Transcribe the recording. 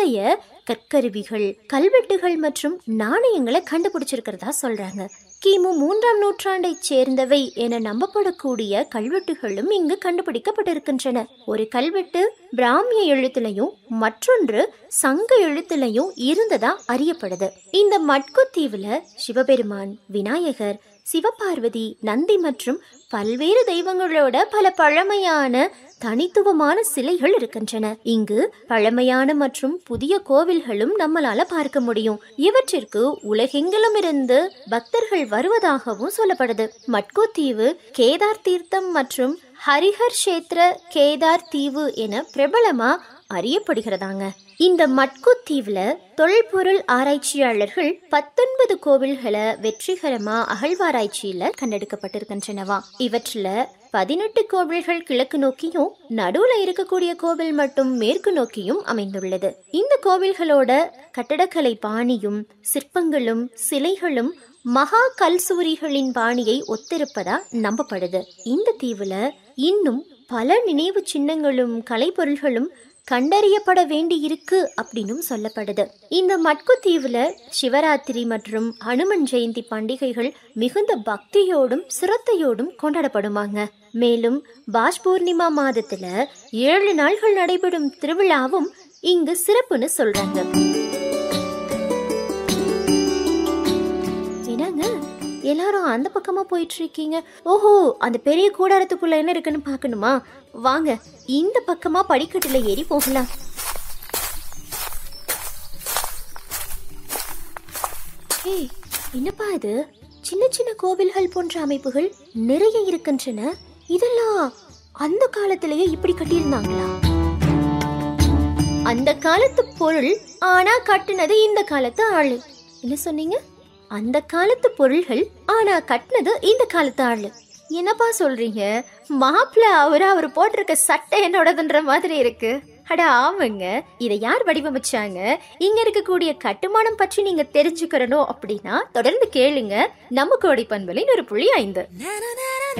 முந்தைய கற்கருவிகள் கல்வெட்டுகள் மற்றும் நாணயங்களை கண்டுபிடிச்சிருக்கிறதா சொல்றாங்க கிமு மூன்றாம் நூற்றாண்டைச் சேர்ந்தவை என நம்பப்படக்கூடிய கல்வெட்டுகளும் இங்கு கண்டுபிடிக்கப்பட்டிருக்கின்றன ஒரு கல்வெட்டு பிராமிய எழுத்துலையும் மற்றொன்று சங்க எழுத்துலையும் இருந்ததா அறியப்படுது இந்த மட்கு தீவுல சிவபெருமான் விநாயகர் சிவபார்வதி நந்தி மற்றும் பல்வேறு தெய்வங்களோட பல பழமையான தனித்துவமான சிலைகள் இருக்கின்றன இங்கு பழமையான மற்றும் புதிய கோவில்களும் நம்மளால பார்க்க முடியும் இவற்றிற்கு உலகெங்கிலும் இருந்து பக்தர்கள் வருவதாகவும் சொல்லப்படுது மட்கோ தீவு கேதார் தீர்த்தம் மற்றும் ஹரிஹர் கஷேத்திர கேதார் தீவு என பிரபலமா அறியப்படுகிறதாங்க இந்த மட்கு தீவுல தொல்பொருள் ஆராய்ச்சியாளர்கள் பத்தொன்பது கோவில்களை வெற்றிகரமா அகழ்வாராய்ச்சியில கண்டெடுக்கப்பட்டிருக்கின்றனவா இவற்றுல பதினெட்டு கோவில்கள் கிழக்கு நோக்கியும் நடுவுல இருக்கக்கூடிய கோவில் மட்டும் மேற்கு நோக்கியும் அமைந்துள்ளது இந்த கோவில்களோட கட்டடக்கலை பாணியும் சிற்பங்களும் சிலைகளும் மகா கல்சூரிகளின் பாணியை ஒத்திருப்பதா நம்பப்படுது இந்த தீவுல இன்னும் பல நினைவு சின்னங்களும் கலைப்பொருள்களும் கண்டறியப்பட வேண்டி இருக்கு அப்படின்னும் சொல்லப்படுது இந்த மட்கு தீவுல சிவராத்திரி மற்றும் ஹனுமன் ஜெயந்தி பண்டிகைகள் மிகுந்த பக்தியோடும் சிரத்தையோடும் கொண்டாடப்படுமாங்க மேலும் பாஷ் பூர்ணிமா மாதத்துல ஏழு நாள்கள் நடைபெறும் திருவிழாவும் இங்கு சிறப்புன்னு சொல்றாங்க என்னங்க எல்லாரும் அந்த பக்கமா போயிட்டு இருக்கீங்க ஓஹோ அந்த பெரிய கூடாரத்துக்குள்ள என்ன இருக்குன்னு பார்க்கணுமா வாங்க இந்த பக்கமா படிக்கட்டுல ஏறி போகலாம் ஏய் என்னப்பா இது சின்ன சின்ன கோவில்கள் போன்ற அமைப்புகள் நிறைய இருக்கின்றன இதெல்லாம் அந்த காலத்திலேயே இப்படி கட்டியிருந்தாங்களா அந்த காலத்து பொருள் ஆனா கட்டுனது இந்த காலத்து ஆளு என்ன சொன்னீங்க அந்த காலத்து பொருள்கள் ஆனா கட்டினது இந்த காலத்து ஆளு என்னப்பா சொல்றீங்க மாப்பிள்ள அவரு அவர் போட்டிருக்க சட்டை என்னோடதுன்ற மாதிரி இருக்கு அட ஆமாங்க இதை யார் வடிவமைச்சாங்க இங்க இருக்கக்கூடிய கட்டுமானம் பற்றி நீங்க தெரிஞ்சுக்கிறணும் அப்படின்னா தொடர்ந்து கேளுங்க நம்ம கோடி பண்பலின் ஒரு புள்ளி ஐந்து